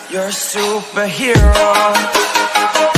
You're a superhero.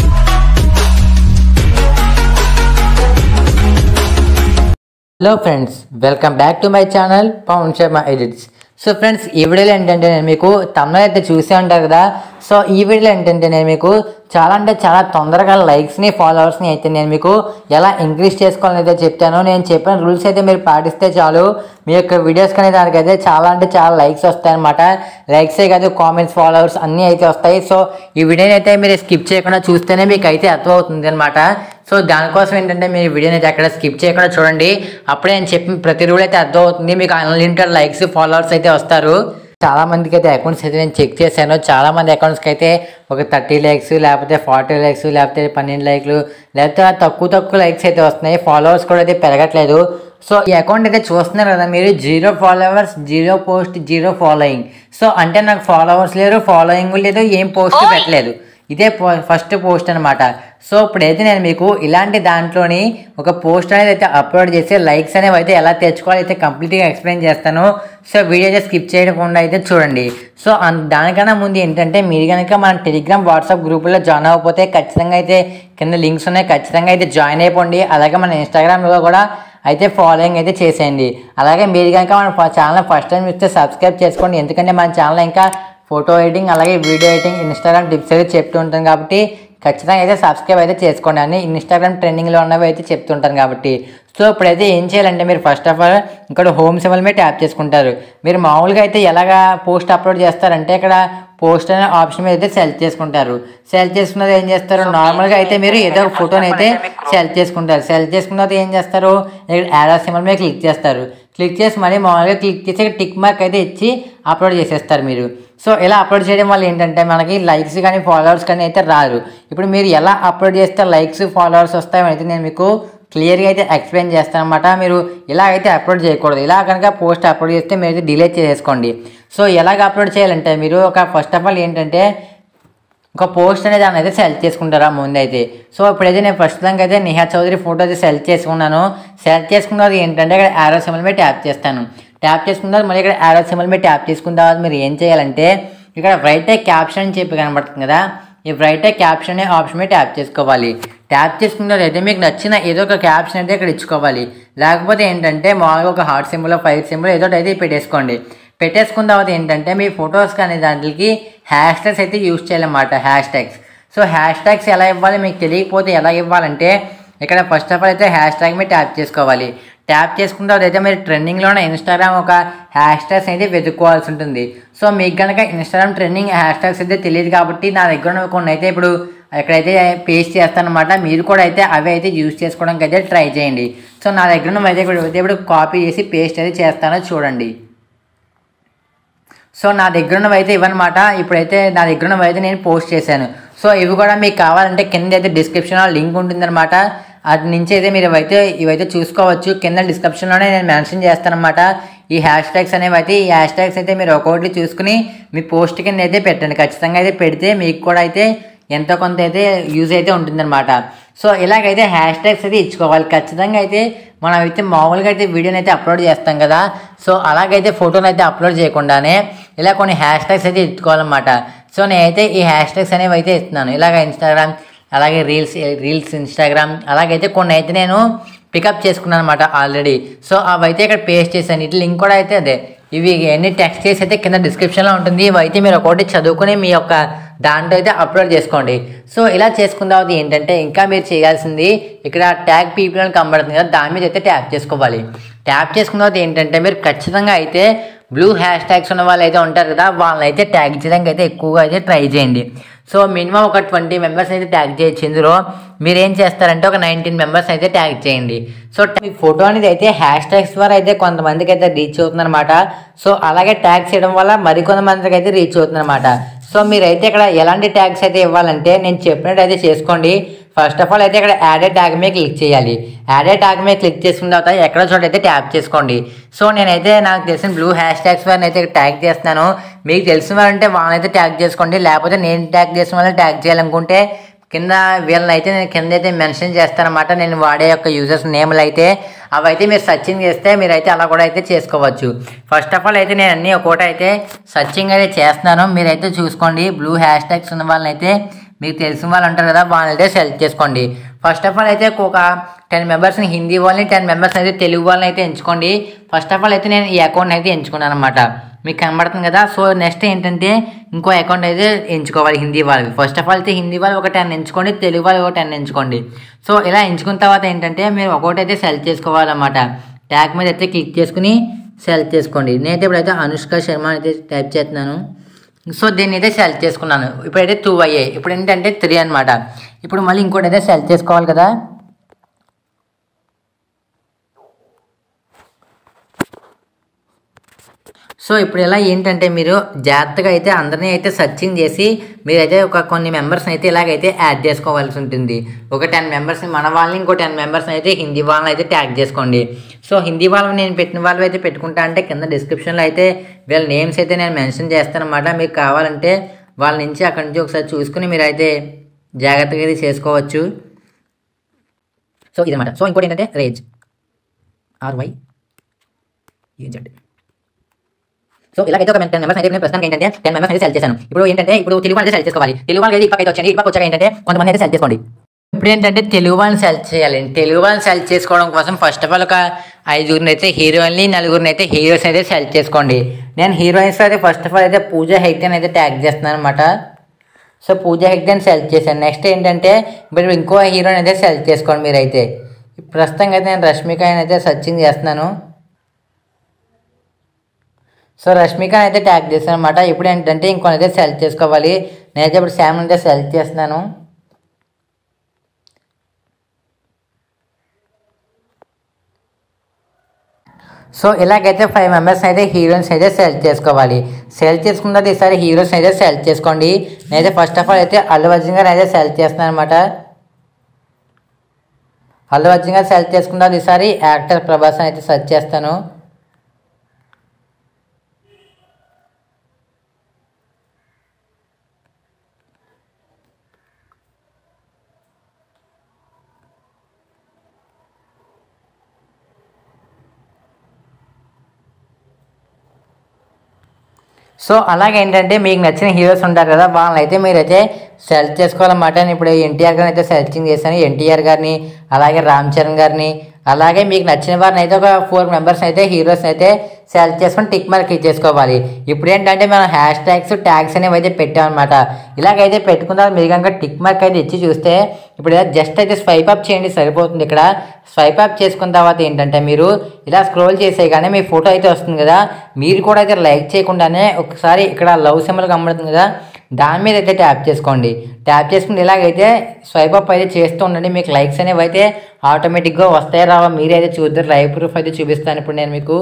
Hello friends welcome back to my channel Pavan Sharma edits so friends ఈ వీడియోలో ఏంటంటే నేను మీకు తమిళ అయితే చూసే ఉంటారు కదా సో ఈ వీడియోలో ఏంటంటే నేను మీకు చాలా అంటే చాలా తొందరగా లైక్స్ని ఫాలోవర్స్ని అయితే నేను మీకు ఎలా ఇంక్రీజ్ చేసుకోవాలని అయితే చెప్తాను నేను చెప్పిన రూల్స్ అయితే మీరు పాటిస్తే చాలు మీ యొక్క వీడియోస్ కానీ దానికైతే చాలా అంటే చాలా లైక్స్ వస్తాయి అనమాట లైక్సే కాదు కామెంట్స్ ఫాలోవర్స్ అన్నీ అయితే వస్తాయి సో ఈ వీడియోని అయితే మీరు స్కిప్ చేయకుండా చూస్తేనే మీకు అయితే అర్థమవుతుంది అనమాట సో దానికోసం ఏంటంటే మీరు వీడియోని అయితే అక్కడ స్కిప్ చేయకుండా చూడండి అప్పుడే నేను చెప్పిన ప్రతి రూల్ అయితే అర్థం అవుతుంది మీకు అన్లిమిటెడ్ లైక్స్ ఫాలోవర్స్ అయితే వస్తారు చాలా మందికి అయితే అకౌంట్స్ అయితే నేను చెక్ చేశాను చాలా మంది అకౌంట్స్కి అయితే ఒక థర్టీ లైక్స్ లేకపోతే ఫార్టీ లైక్స్ లేకపోతే పన్నెండు లైక్లు లేకపోతే తక్కువ తక్కువ లైక్స్ అయితే వస్తున్నాయి ఫాలోవర్స్ కూడా అయితే పెరగట్లేదు సో ఈ అకౌంట్ అయితే చూస్తున్నారు కదా మీరు zero followers zero post zero following so అంటే నాకు ఫాలోవర్స్ లేరు ఫాలోయింగ్ లేదు ఏం పోస్ట్ పెట్టలేదు ఇదే ఫస్ట్ పోస్ట్ అనమాట సో ఇప్పుడైతే నేను మీకు ఇలాంటి దాంట్లోని ఒక పోస్ట్ అనేది అయితే అప్లోడ్ చేసి లైక్స్ అనేవి అయితే ఎలా తెచ్చుకోవాలి అయితే కంప్లీట్గా ఎక్స్ప్లెయిన్ చేస్తాను సో వీడియో అయితే స్కిప్ చేయకుండా అయితే చూడండి సో అన్- దానికన్నా ముందు ఏంటంటే మీరు కనుక మన టెలిగ్రామ్ వాట్సాప్ గ్రూపుల్లో జాయిన్ అవ్వకపోతే ఖచ్చితంగా అయితే కింద లింక్స్ ఉన్నాయి ఖచ్చితంగా అయితే జాయిన్ అయిపోండి అలాగే మన ఇన్స్టాగ్రామ్లో కూడా అయితే ఫాలోయింగ్ అయితే చేసేయండి అలాగే మీరు కనుక మన ఛానల్ ఫస్ట్ టైం చూస్తే సబ్స్క్రైబ్ చేసుకోండి ఎందుకంటే మన ఛానల్ ఇంకా ఫోటో ఎడిటింగ్ అలాగే వీడియో ఎడిటింగ్ ఇన్స్టాగ్రామ్ టిప్స్ అయితే చెప్తూ ఉంటాను కాబట్టి ఖచ్చితంగా అయితే సబ్స్క్రైబ్ అయితే చేసుకోండి అని ఇన్స్టాగ్రామ్ ట్రెండింగ్లో ఉన్నవి అయితే చెప్తుంటాను కాబట్టి సో ఇప్పుడైతే ఏం చేయాలంటే మీరు ఫస్ట్ ఆఫ్ ఆల్ ఇక్కడ హోమ్ సివల్ మీద ట్యాప్ చేసుకుంటారు మీరు మామూలుగా అయితే ఎలాగా పోస్ట్ అప్లోడ్ చేస్తారంటే ఇక్కడ పోస్ట్ అనే ఆప్షన్ మీద అయితే సెలెక్ట్ చేసుకుంటారు సెలెక్ట్ చేసుకున్నది ఏం చేస్తారు నార్మల్గా అయితే మీరు ఏదో ఒక ఫోటోని అయితే సెలెక్ట్ చేసుకుంటారు సెలెక్ట్ చేసుకున్నది ఏం చేస్తారు ఇక్కడ యారో సింబల్ మీద క్లిక్ చేస్తారు క్లిక్ చేసి మళ్ళీ మామూలుగా క్లిక్ చేసి టిక్ మార్క్ అయితే ఇచ్చి అప్లోడ్ చేసేస్తారు మీరు సో ఇలా అప్లోడ్ చేయడం వల్ల ఏంటంటే మనకి లైక్స్ కానీ ఫాలోవర్స్ కానీ అయితే రారు ఇప్పుడు మీరు ఎలా అప్లోడ్ చేస్తే లైక్స్ ఫాలోవర్స్ వస్తాయో అయితే నేను మీకు క్లియర్గా అయితే ఎక్స్ప్లెయిన్ చేస్తాను అనమాట మీరు ఇలా అయితే అప్లోడ్ చేయకూడదు ఇలా కనుక పోస్ట్ అప్లోడ్ చేస్తే మీరు అయితే డిలీట్ చేసేసుకోండి సో ఎలాగ అప్లోడ్ చేయాలంటే మీరు ఒక ఫస్ట్ ఆఫ్ ఆల్ ఏంటంటే ఒక పోస్ట్ అనేది దాన్ని అయితే సెలెక్ట్ చేసుకుంటారా ముందు అయితే సో ఇప్పుడైతే నేను ప్రస్తుతానికి అయితే నిహా చౌదరి ఫోటో అయితే సెలెక్ట్ చేసుకున్నాను సెలెక్ట్ చేసుకున్నది ఏంటంటే ఇక్కడ యారో సింబల్ మీద ట్యాప్ చేస్తాను ట్యాప్ చేసుకున్న తర్వాత మళ్ళీ ఇక్కడ యారో సింబల్ మీద ట్యాప్ చేసుకున్న తర్వాత మీరు ఏం చేయాలంటే ఇక్కడ రైట్ క్యాప్షన్ అని చెప్పి కనబడుతుంది కదా ఈ రైట్ క్యాప్షన్ అనే ఆప్షన్ మీద ట్యాప్ చేసుకోవాలి ట్యాప్ చేసుకున్న తర్వాత అయితే మీకు నచ్చిన ఏదో ఒక క్యాప్షన్ అయితే ఇక్కడ ఇచ్చుకోవాలి లేకపోతే ఏంటంటే మామూలుగా ఒక హార్ట్ సింబల్ ఫైర్ సింబల్ ఏదో ఒకటి అయితే పెట్టేసుకోండి పెట్టేసుకున్న తర్వాత ఏంటంటే మీ ఫొటోస్ కానీ దాంట్లోకి హ్యాష్ ట్యాగ్స్ అయితే యూజ్ చేయాలన్నమాట hashtags so hashtags ఎలా ఇవ్వాలి మీకు తెలియకపోతే ఎలా ఇవ్వాలంటే ఇక్కడ ఫస్ట్ ఆఫ్ ఆల్ అయితే హ్యాష్ ట్యాగ్ మీద ట్యాప్ చేసుకోవాలి ట్యాప్ చేసుకున్న తర్వాత అయితే మీరు ట్రెండింగ్లోనే ఇన్స్టాగ్రామ్ ఒక హ్యాష్ ట్యాగ్స్ అయితే వెతుక్కోవాల్సి ఉంటుంది సో మీకు కనుక ఇన్స్టాగ్రామ్ ట్రెండింగ్ హ్యాష్ ట్యాగ్స్ అయితే తెలియదు కాబట్టి నా దగ్గర ఉన్న కొన్ని అయితే ఇప్పుడు ఎక్కడైతే పేస్ట్ చేస్తానమాట మీరు కూడా అయితే అవి అయితే యూజ్ చేసుకోవడానికి అయితే ట్రై చేయండి సో నా దగ్గర ఉన్న అయితే ఇప్పుడు అయితే ఇప్పుడు కాపీ చేసి పేస్ట్ అయితే చేస్తానో చూడండి సో నా దగ్గర ఉన్నవి అయితే ఇవన్నమాట ఇప్పుడైతే నా దగ్గర ఉన్నవి అయితే నేను పోస్ట్ చేశాను సో ఇవి కూడా మీకు కావాలంటే కింద అయితే డిస్క్రిప్షన్లో లింక్ ఉంటుందన్నమాట అటు నుంచి అయితే మీరు ఇవైతే ఇవైతే చూసుకోవచ్చు కింద డిస్క్రిప్షన్లోనే నేను మెన్షన్ చేస్తానమాట ఈ హ్యాష్ ట్యాగ్స్ అనేవి అయితే ఈ హ్యాష్ ట్యాగ్స్ అయితే మీరు ఒక్కొక్కటి చూసుకుని మీ పోస్ట్ కింద అయితే పెట్టండి ఖచ్చితంగా అయితే పెడితే మీకు కూడా అయితే ఎంతో కొంత అయితే యూజ్ అయితే ఉంటుందన్నమాట సో ఇలాగైతే హ్యాష్ ట్యాగ్స్ అయితే ఇచ్చుకోవాలి ఖచ్చితంగా అయితే మనం అయితే మామూలుగా అయితే వీడియోని అయితే అప్లోడ్ చేస్తాం కదా సో అలాగైతే ఫోటోని అయితే అప్లోడ్ చేయకుండానే ఇలా కొన్ని హ్యాష్ ట్యాగ్స్ అయితే ఇచ్చుకోవాలన్నమాట సో నేనైతే ఈ హ్యాష్ ట్యాగ్స్ అనేవి అయితే ఇస్తున్నాను ఇలాగ ఇన్స్టాగ్రామ్ అలాగే రీల్స్ రీల్స్ ఇన్స్టాగ్రామ్ అలాగైతే కొన్ని అయితే నేను పికప్ చేసుకున్నాను అనమాట ఆల్రెడీ సో అవి అయితే ఇక్కడ పేస్ట్ చేశాను ఇట్లా లింక్ కూడా అయితే అదే ఇవి ఎన్ని టెక్స్ట్ చేసి అయితే కింద డిస్క్రిప్షన్లో ఉంటుంది ఇవి అయితే మీరు ఒకటి చదువుకుని మీ యొక్క దాంట్లో అయితే అప్లోడ్ చేసుకోండి సో ఇలా చేసుకున్న తర్వాత ఏంటంటే ఇంకా మీరు చేయాల్సింది ఇక్కడ ట్యాగ్ పీపుల్ అని కనబడుతుంది కదా దాని మీద అయితే ట్యాప్ చేసుకోవాలి ట్యాప్ చేసుకున్న తర్వాత ఏంటంటే మీరు ఖచ్చితంగా అయితే బ్లూ హ్యాష్ ట్యాగ్స్ ఉన్న వాళ్ళు అయితే ఉంటారు కదా వాళ్ళని అయితే ట్యాగ్ చేయడానికి అయితే ఎక్కువగా అయితే ట్రై చేయండి సో మినిమం ఒక ట్వంటీ మెంబర్స్ అయితే ట్యాగ్ చేయొచ్చు ఇందులో మీరు ఏం చేస్తారంటే ఒక నైన్టీన్ మెంబర్స్ అయితే ట్యాగ్ చేయండి సో మీ ఫోటో అనేది అయితే హ్యాష్ ట్యాగ్స్ ద్వారా అయితే కొంతమందికి అయితే రీచ్ అవుతుంది అనమాట సో అలాగే ట్యాగ్ చేయడం వల్ల మరికొంతమందికి అయితే రీచ్ అవుతుంది అనమాట సో మీరైతే ఇక్కడ ఎలాంటి ట్యాగ్స్ అయితే ఇవ్వాలంటే నేను చెప్పినట్టు అయితే చేసుకోండి ఫస్ట్ ఆఫ్ ఆల్ అయితే ఇక్కడ యాడ్ ట్యాగ్ మీద క్లిక్ చేయాలి యాడ్ ట్యాగ్ మీద క్లిక్ చేసుకున్న తర్వాత ఎక్కడ చోట అయితే ట్యాప్ చేసుకోండి సో నేనైతే నాకు తెలిసిన బ్లూ హ్యాష్ ట్యాగ్స్ వారిని అయితే ట్యాగ్ చేస్తున్నాను మీకు తెలిసిన వారంటే వాళ్ళనైతే ట్యాగ్ చేసుకోండి లేకపోతే నేను ట్యాగ్ చేసిన వాళ్ళని ట్యాగ్ చేయాలనుకుంటే కింద వీళ్ళని అయితే నేను కింద అయితే మెన్షన్ చేస్తానమాట నేను వాడే యొక్క యూజర్స్ నేమ్లు అయితే అవి అయితే మీరు సర్చింగ్ చేస్తే మీరు అయితే అలా కూడా అయితే చేసుకోవచ్చు ఫస్ట్ ఆఫ్ ఆల్ అయితే నేను అన్ని ఒక్కోటి అయితే సర్చింగ్ అయితే చేస్తున్నాను మీరైతే చూసుకోండి బ్లూ హ్యాష్ ట్యాగ్స్ ఉన్న వాళ్ళని అయితే మీకు తెలిసిన వాళ్ళు అంటారు కదా వాళ్ళని అయితే సెలెక్ట్ చేసుకోండి ఫస్ట్ ఆఫ్ ఆల్ అయితే ఒక టెన్ మెంబర్స్ని హిందీ వాళ్ళని టెన్ మెంబర్స్ అయితే తెలుగు వాళ్ళని అయితే ఎంచుకోండి ఫస్ట్ ఆఫ్ ఆల్ అయితే నేను ఈ అకౌంట్ అయితే ఎంచుకున్నాను అనమాట మీకు కనబడుతుంది కదా సో నెక్స్ట్ ఏంటంటే ఇంకో అకౌంట్ అయితే ఎంచుకోవాలి హిందీ వాళ్ళవి ఫస్ట్ ఆఫ్ ఆల్ అయితే హిందీ వాళ్ళు ఒక టెన్ ఎంచుకోండి తెలుగు వాళ్ళు ఒక టెన్ ఎంచుకోండి సో ఇలా ఎంచుకున్న తర్వాత ఏంటంటే మీరు ఒకటి అయితే సెలెక్ట్ చేసుకోవాలన్నమాట ట్యాగ్ మీద అయితే క్లిక్ చేసుకుని సెలెక్ట్ చేసుకోండి నేనైతే ఇప్పుడైతే అనుష్క శర్మ అయితే టైప్ చేస్తున్నాను సో దీన్ని అయితే సెలెక్ట్ చేసుకున్నాను ఇప్పుడైతే టూ అయ్యాయి ఇప్పుడు ఏంటంటే త్రీ అనమాట ఇప్పుడు మళ్ళీ ఇంకోటి అయితే సెలెక్ట్ చేసుకోవాలి కదా సో ఇప్పుడు ఇలా ఏంటంటే మీరు జాగ్రత్తగా అయితే అందరినీ అయితే సర్చింగ్ చేసి మీరైతే ఒక కొన్ని మెంబర్స్ని అయితే ఇలాగైతే యాడ్ చేసుకోవాల్సి ఉంటుంది ఒక టెన్ మెంబర్స్ని మన వాళ్ళని ఇంకో టెన్ మెంబర్స్ని అయితే హిందీ వాళ్ళని అయితే ట్యాగ్ చేసుకోండి సో హిందీ వాళ్ళని నేను పెట్టిన వాళ్ళు అయితే పెట్టుకుంటా అంటే కింద డిస్క్రిప్షన్లో అయితే వీళ్ళ నేమ్స్ అయితే నేను మెన్షన్ చేస్తానమాట మీకు కావాలంటే వాళ్ళ నుంచి అక్కడి నుంచి ఒకసారి చూసుకుని మీరైతే జాగ్రత్తగా ఇది చేసుకోవచ్చు సో ఇదన్నమాట సో ఇంకోటి ఏంటంటే రేజ్ ఆర్వై ఏజెడ్ సో ఇలాగైతే ఒక టెన్ మెంబర్స్ అయితే నేను ప్రస్తుతానికి ఏంటంటే టెన్ మెంబర్స్ అయితే సెలెక్ట్ చేశాను ఇప్పుడు ఏంటంటే ఇప్పుడు తెలుగు వాళ్ళని సెలెక్ట్ చేసుకోవాలి తెలుగు వాళ్ళకి అయితే ఇప్పటికైతే వచ్చండి ఇప్పటికి వచ్చాక ఏంటంటే కొంతమంది అయితే సెలెక్ట్ చేసుకోండి ఇప్పుడు ఏంటంటే తెలుగు వాళ్ళని సెలెక్ట్ చేయాలి తెలుగు వాళ్ళని సెలెక్ట్ చేసుకోవడం కోసం ఫస్ట్ ఆఫ్ ఆల్ ఒక ఐదుగురిని అయితే హీరోయిన్ని నలుగురిని అయితే హీరోస్ అయితే సెలెక్ట్ చేసుకోండి నేను హీరోయిన్స్ అయితే ఫస్ట్ ఆఫ్ ఆల్ అయితే పూజ హెగ్డెన్ అయితే ట్యాగ్ చేస్తున్నాను అనమాట సో పూజ హెగ్డెన్ సెలెక్ట్ చేశాను నెక్స్ట్ ఏంటంటే ఇప్పుడు ఇంకో హీరోయిన్ అయితే సెలెక్ట్ చేసుకోండి మీరైతే ప్రస్తుతం అయితే నేను రష్మిక అయితే సర్చింగ్ చేస్తున్నాను సో రష్మిక అయితే ట్యాగ్ చేశాను అనమాట ఇప్పుడు ఏంటంటే ఇంకొని అయితే సెలెక్ట్ చేసుకోవాలి నేనైతే ఇప్పుడు శామ్ అయితే సెలెక్ట్ చేస్తున్నాను సో ఇలాగైతే ఫైవ్ మెంబర్స్ అయితే హీరోయిన్స్ అయితే సెలెక్ట్ చేసుకోవాలి సెలెక్ట్ చేసుకున్న తర్వాత ఈసారి హీరోస్ అయితే సెలెక్ట్ చేసుకోండి నేనైతే ఫస్ట్ ఆఫ్ ఆల్ అయితే అల్లు అర్జున్ గారు అయితే సెలెక్ట్ చేస్తున్నాను అనమాట అల్లు అర్జున్ గారు సెలెక్ట్ చేసుకున్న తర్వాత ఈసారి యాక్టర్ ప్రభాస్ అని అయితే సెర్చ్ చేస్తాను సో అలాగే ఏంటంటే మీకు నచ్చిన హీరోస్ ఉంటారు కదా వాళ్ళని అయితే మీరైతే సెలెక్ట్ చేసుకోవాలన్నమాట నేను ఇప్పుడు ఎన్టీఆర్ గారిని అయితే సెలెక్టింగ్ చేశాను ఎన్టీఆర్ గారిని అలాగే రామ్ చరణ్ గారిని అలాగే మీకు నచ్చిన వారిని అయితే ఒక ఫోర్ మెంబర్స్ అయితే హీరోస్ అయితే సెలెక్ట్ చేసుకొని టిక్ మార్క్ ఇచ్చేసుకోవాలి ఇప్పుడు ఏంటంటే మనం హ్యాష్ ట్యాగ్స్ ట్యాగ్స్ అనేవి అయితే పెట్టామన్నమాట ఇలాగైతే పెట్టుకున్న తర్వాత మీరు కనుక టిక్ మార్క్ అయితే ఇచ్చి చూస్తే ఇప్పుడు జస్ట్ అయితే స్వైప్ అప్ చేయండి సరిపోతుంది ఇక్కడ స్వైప్ అప్ చేసుకున్న తర్వాత ఏంటంటే మీరు ఇలా స్క్రోల్ చేసే కానీ మీ ఫోటో అయితే వస్తుంది కదా మీరు కూడా అయితే లైక్ చేయకుండానే ఒకసారి ఇక్కడ లవ్ సింబల్ కనబడుతుంది కదా దాని మీద అయితే ట్యాప్ చేసుకోండి ట్యాప్ చేసుకుని ఇలాగైతే స్వైప్ అప్ అయితే చేస్తూ ఉండండి మీకు లైక్స్ అనేవి అయితే ఆటోమేటిక్గా వస్తాయి రావా మీరే అయితే చూద్దరు లైవ్ ప్రూఫ్ అయితే చూపిస్తాను ఇప్పుడు నేను మీకు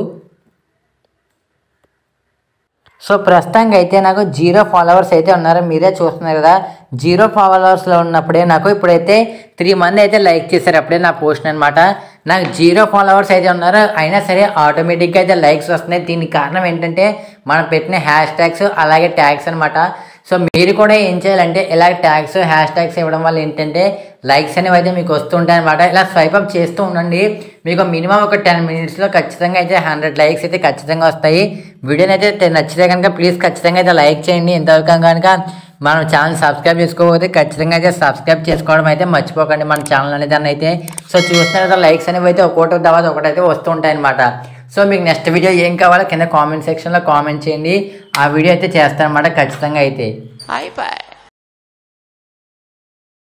సో ప్రస్తుతానికి అయితే నాకు జీరో ఫాలోవర్స్ అయితే ఉన్నారు మీరే చూస్తున్నారు కదా జీరో ఫాలోవర్స్లో ఉన్నప్పుడే నాకు ఇప్పుడైతే త్రీ మంది అయితే లైక్ చేశారు అప్పుడే నా పోస్ట్ అనమాట నాకు జీరో ఫాలోవర్స్ అయితే ఉన్నారు అయినా సరే ఆటోమేటిక్గా అయితే లైక్స్ వస్తున్నాయి దీనికి కారణం ఏంటంటే మనం పెట్టిన హ్యాష్ ట్యాగ్స్ అలాగే ట్యాగ్స్ అనమాట సో మీరు కూడా ఏం చేయాలంటే ఇలా ట్యాగ్స్ హ్యాష్ ట్యాగ్స్ ఇవ్వడం వల్ల ఏంటంటే లైక్స్ అనేవి అయితే మీకు వస్తుంటాయి అనమాట ఇలా స్వైప్ అప్ చేస్తూ ఉండండి మీకు మినిమం ఒక టెన్ మినిట్స్లో ఖచ్చితంగా అయితే హండ్రెడ్ లైక్స్ అయితే ఖచ్చితంగా వస్తాయి వీడియోని అయితే నచ్చితే కనుక ప్లీజ్ ఖచ్చితంగా అయితే లైక్ చేయండి ఇంతవరకు కనుక మనం ఛానల్ సబ్స్క్రైబ్ చేసుకోకపోతే ఖచ్చితంగా అయితే సబ్స్క్రైబ్ చేసుకోవడం అయితే మర్చిపోకండి మన ఛానల్ అనేది దాన్ని అయితే సో చూస్తున్న కదా లైక్స్ అనేవి అయితే ఒక్కొక్కటి తర్వాత ఒకటైతే వస్తూ ఉంటాయి అనమాట సో మీకు నెక్స్ట్ వీడియో ఏం కావాలో కింద కామెంట్ సెక్షన్లో కామెంట్ చేయండి ఆ వీడియో అయితే చేస్తానమాట ఖచ్చితంగా అయితే Bye bye.